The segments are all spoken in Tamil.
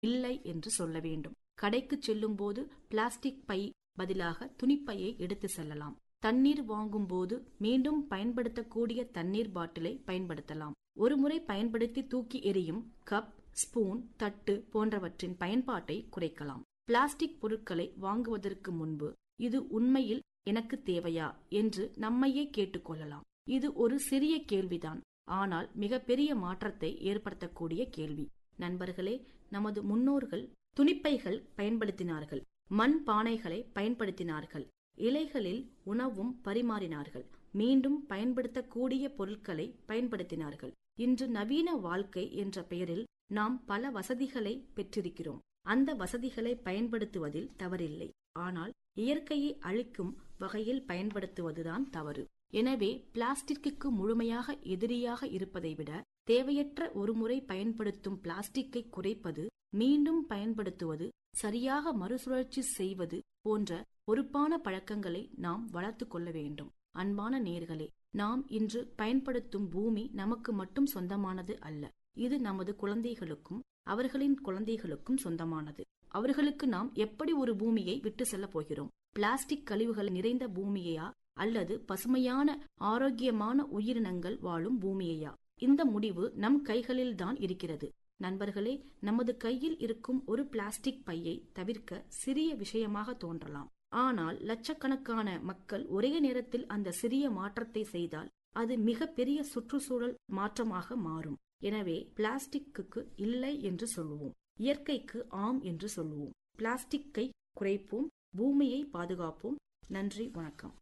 இல்லை என்று சொல்ல வேண்டும் கடைக்கு செல்லும் போது பிளாஸ்டிக் பை பதிலாக துணிப்பையை எடுத்து செல்லலாம் தண்ணீர் வாங்கும் போது மீண்டும் பயன்படுத்தக்கூடிய தண்ணீர் பாட்டிலை பயன்படுத்தலாம் ஒருமுறை பயன்படுத்தி தூக்கி எறியும் கப் ஸ்பூன் தட்டு போன்றவற்றின் பயன்பாட்டை குறைக்கலாம் பிளாஸ்டிக் பொருட்களை வாங்குவதற்கு முன்பு இது உண்மையில் எனக்கு தேவையா என்று நம்மையே கேட்டுக்கொள்ளலாம் இது ஒரு சிறிய கேள்விதான் ஆனால் மிகப்பெரிய மாற்றத்தை ஏற்படுத்தக்கூடிய கேள்வி நண்பர்களே நமது முன்னோர்கள் துணிப்பைகள் பயன்படுத்தினார்கள் மண் பானைகளை பயன்படுத்தினார்கள் இலைகளில் உணவும் பரிமாறினார்கள் மீண்டும் பயன்படுத்தக்கூடிய பொருட்களை பயன்படுத்தினார்கள் இன்று நவீன வாழ்க்கை என்ற பெயரில் நாம் பல வசதிகளை பெற்றிருக்கிறோம் அந்த வசதிகளை பயன்படுத்துவதில் தவறில்லை ஆனால் இயற்கையை அழிக்கும் வகையில் பயன்படுத்துவதுதான் தவறு எனவே பிளாஸ்டிக்கு முழுமையாக எதிரியாக இருப்பதை விட தேவையற்ற ஒருமுறை பயன்படுத்தும் பிளாஸ்டிக்கை குறைப்பது மீண்டும் பயன்படுத்துவது சரியாக மறுசுழற்சி செய்வது போன்ற பொறுப்பான பழக்கங்களை நாம் வளர்த்து கொள்ள வேண்டும் அன்பான நேர்களே நாம் இன்று பயன்படுத்தும் பூமி நமக்கு மட்டும் சொந்தமானது அல்ல இது நமது குழந்தைகளுக்கும் அவர்களின் குழந்தைகளுக்கும் சொந்தமானது அவர்களுக்கு நாம் எப்படி ஒரு பூமியை விட்டு செல்ல போகிறோம் பிளாஸ்டிக் கழிவுகள் நிறைந்த பூமியையா அல்லது பசுமையான ஆரோக்கியமான உயிரினங்கள் வாழும் பூமியையா இந்த முடிவு நம் கைகளில்தான் இருக்கிறது நண்பர்களே நமது கையில் இருக்கும் ஒரு பிளாஸ்டிக் பையை தவிர்க்க சிறிய விஷயமாக தோன்றலாம் ஆனால் லட்சக்கணக்கான மக்கள் ஒரே நேரத்தில் அந்த சிறிய மாற்றத்தை செய்தால் அது மிக பெரிய சுற்றுச்சூழல் மாற்றமாக மாறும் எனவே பிளாஸ்டிக்கு இல்லை என்று சொல்லுவோம் இயற்கைக்கு ஆம் என்று சொல்லுவோம் பிளாஸ்டிக்கை குறைப்போம் பூமியை பாதுகாப்போம் நன்றி வணக்கம்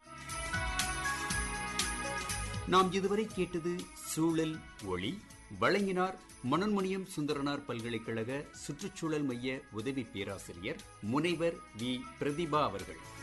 நாம் இதுவரை கேட்டது சூழல் ஒளி வழங்கினார் மனோன்மணியம் சுந்தரனார் பல்கலைக்கழக சுற்றுச்சூழல் மைய உதவி பேராசிரியர் முனைவர் வி பிரதிபா அவர்கள்